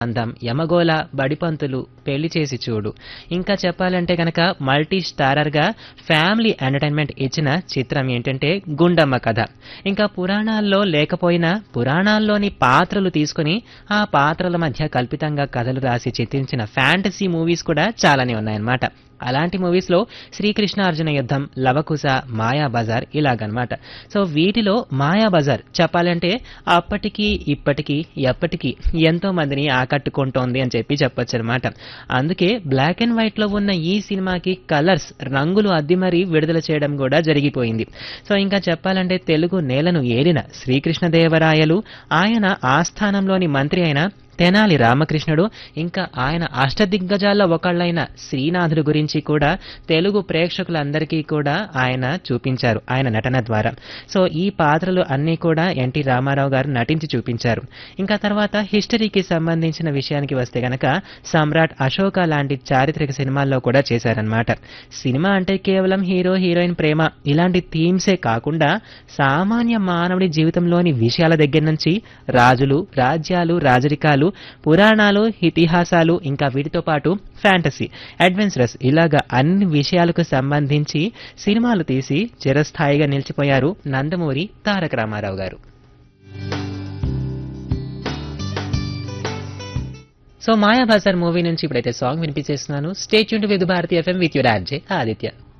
అందం యమగోళ బడిపంతులు పెళ్లి చేసి చూడు ఇంకా చెప్పాలంటే కనుక మల్టీ స్టారర్గా ఫ్యామిలీ ఎంటర్టైన్మెంట్ ఇచ్చిన చిత్రం ఏంటంటే గుండమ్మ కథ ఇంకా పురాణాల్లో లేకపోయినా పురాణాల్లోని పాత్రలు తీసుకుని ఆ పాత్రల మధ్య కల్పితంగా కథలు రాసి చిత్రించిన ఫ్యాంటసీ మూవీస్ కూడా చాలానే ఉన్నాయన్నమాట అలాంటి మూవీస్లో శ్రీకృష్ణ అర్జున యుద్ధం లవకుశ మాయా బజార్ ఇలాగనమాట సో వీటిలో మాయా బజార్ చెప్పాలంటే అప్పటికి ఇప్పటికీ ఎప్పటికీ ఎంతో మందిని ఆకట్టుకుంటోంది అని చెప్పి చెప్పొచ్చు అనమాట అందుకే బ్లాక్ అండ్ వైట్ లో ఉన్న ఈ సినిమాకి కలర్స్ రంగులు అద్ది మరీ విడుదల చేయడం కూడా జరిగిపోయింది సో ఇంకా చెప్పాలంటే తెలుగు నేలను ఏలిన శ్రీకృష్ణదేవరాయలు ఆయన ఆస్థానంలోని మంత్రి అయిన తెనాలి రామకృష్ణుడు ఇంకా ఆయన అష్టదిగ్గజాల్లో ఒకళ్ళైన శ్రీనాథుడు గురించి కూడా తెలుగు ప్రేక్షకులందరికీ కూడా ఆయన చూపించారు ఆయన నటన ద్వారా సో ఈ పాత్రలు అన్నీ కూడా ఎన్టీ రామారావు గారు నటించి చూపించారు ఇంకా తర్వాత హిస్టరీకి సంబంధించిన విషయానికి వస్తే గనక సమ్రాట్ అశోక లాంటి చారిత్రక సినిమాల్లో కూడా చేశారనమాట సినిమా అంటే కేవలం హీరో హీరోయిన్ ప్రేమ ఇలాంటి థీమ్సే కాకుండా సామాన్య మానవుడి జీవితంలోని విషయాల దగ్గర నుంచి రాజులు రాజ్యాలు రాజరికాలు పురాణాలు ఇతిహాసాలు ఇంకా వీటితో పాటు ఫ్యాంటసీ అడ్వెంచరస్ ఇలాగా అన్ని విషయాలకు సంబంధించి సినిమాలు తీసి చిరస్థాయిగా నిలిచిపోయారు నందమూరి తారక రామారావు గారు సో మాయాబజార్ మూవీ నుంచి ఇప్పుడైతే సాంగ్ వినిపించేస్తున్నాను స్టేట్ యూన్ with Bharati FM with your RJ Aditya